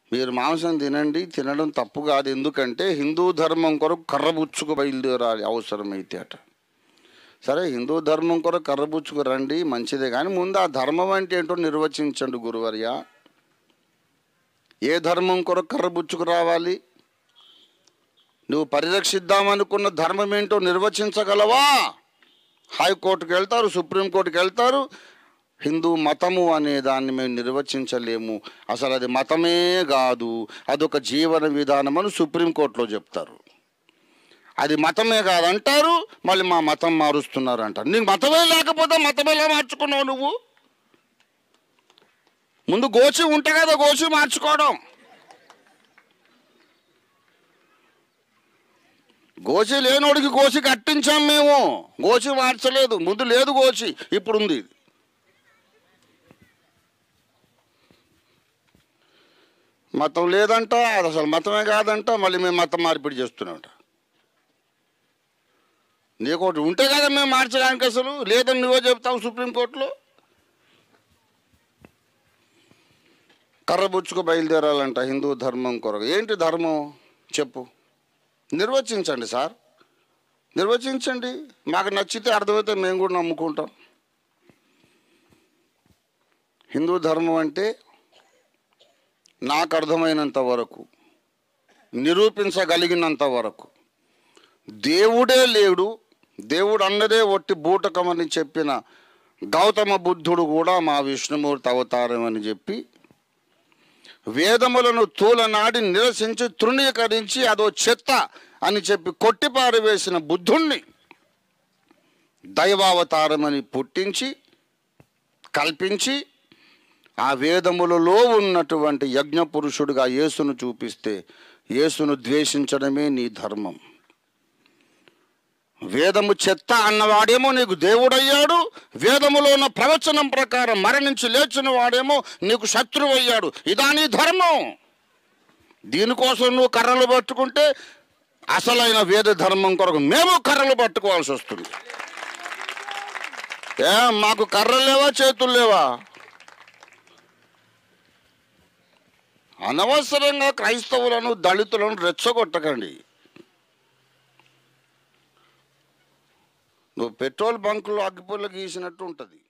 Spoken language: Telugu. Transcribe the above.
మీరు మాంసం తినండి తినడం తప్పు కాదు ఎందుకంటే హిందూ ధర్మం కొరకు కర్రబుచ్చుకు బయలుదేరాలి అవసరమైతే అట సరే హిందూ ధర్మం కొరకు కర్రబుచ్చుకు రండి మంచిదే కానీ ముందు ఆ ధర్మం అంటే ఏంటో నిర్వచించండి గురువర్య ఏ ధర్మం కొరకు కర్రబుచ్చుకు రావాలి నువ్వు పరిరక్షిద్దామనుకున్న ధర్మం ఏంటో నిర్వచించగలవా హైకోర్టుకు వెళ్తారు సుప్రీంకోర్టుకి వెళ్తారు హిందూ మతము అనే దాన్ని మేము నిర్వచించలేము అసలు అది మతమే కాదు అదొక జీవన విధానం అని సుప్రీంకోర్టులో చెప్తారు అది మతమే కాదంటారు మళ్ళీ మా మతం మారుస్తున్నారు అంటారు నీకు మతమే లేకపోతే మతం ఎలా మార్చుకున్నావు నువ్వు ముందు గోచి ఉంటే కదా గోచి మార్చుకోవడం గోచి లేనోడికి గోచి కట్టించాం మేము గోచి మార్చలేదు ముందు లేదు గోచి ఇప్పుడు ఉంది మతం లేదంట అది అసలు మతమే కాదంట మళ్ళీ మేము మతం మార్పిడి చేస్తున్నామంట నీకోటి ఉంటే కదా మేము మార్చడానికి అసలు లేదని నువ్వే చెప్తావు సుప్రీంకోర్టులో కర్రబుచ్చుకు బయలుదేరాలంట హిందూ ధర్మం కొరకు ఏంటి ధర్మం చెప్పు నిర్వచించండి సార్ నిర్వచించండి మాకు నచ్చితే అర్థమైతే మేము కూడా నమ్ముకుంటాం హిందూ ధర్మం అంటే నాకు అర్థమైనంత వరకు నిరూపించగలిగినంత వరకు దేవుడే లేడు దేవుడు అన్నదే ఒట్టి బూటకమని చెప్పిన గౌతమ బుద్ధుడు కూడా మా విష్ణుమూర్తి అవతారం అని చెప్పి వేదములను తూలనాడి నిరసించి తృణీకరించి అదో చెత్త అని చెప్పి కొట్టిపారవేసిన బుద్ధుణ్ణి దైవావతారమని పుట్టించి కల్పించి ఆ వేదములలో ఉన్నటువంటి యజ్ఞ పురుషుడిగా యేసును చూపిస్తే యేసును ద్వేషించడమే నీ ధర్మం వేదము చెత్త అన్నవాడేమో నీకు దేవుడయ్యాడు వేదములో ఉన్న ప్రవచనం ప్రకారం మరణించి లేచిన వాడేమో నీకు శత్రువు అయ్యాడు ఇదా నీ ధర్మం దీనికోసం నువ్వు కర్రలు పట్టుకుంటే అసలైన వేద ధర్మం కొరకు మేము కర్రలు పట్టుకోవాల్సి వస్తుంది ఏ మాకు కర్రలు లేవా చేతులు లేవా అనవసరంగా క్రైస్తవులను దళితులను రెచ్చగొట్టకండి నువ్వు పెట్రోల్ బంకులో అగ్గిపుల్ల గీసినట్టు ఉంటుంది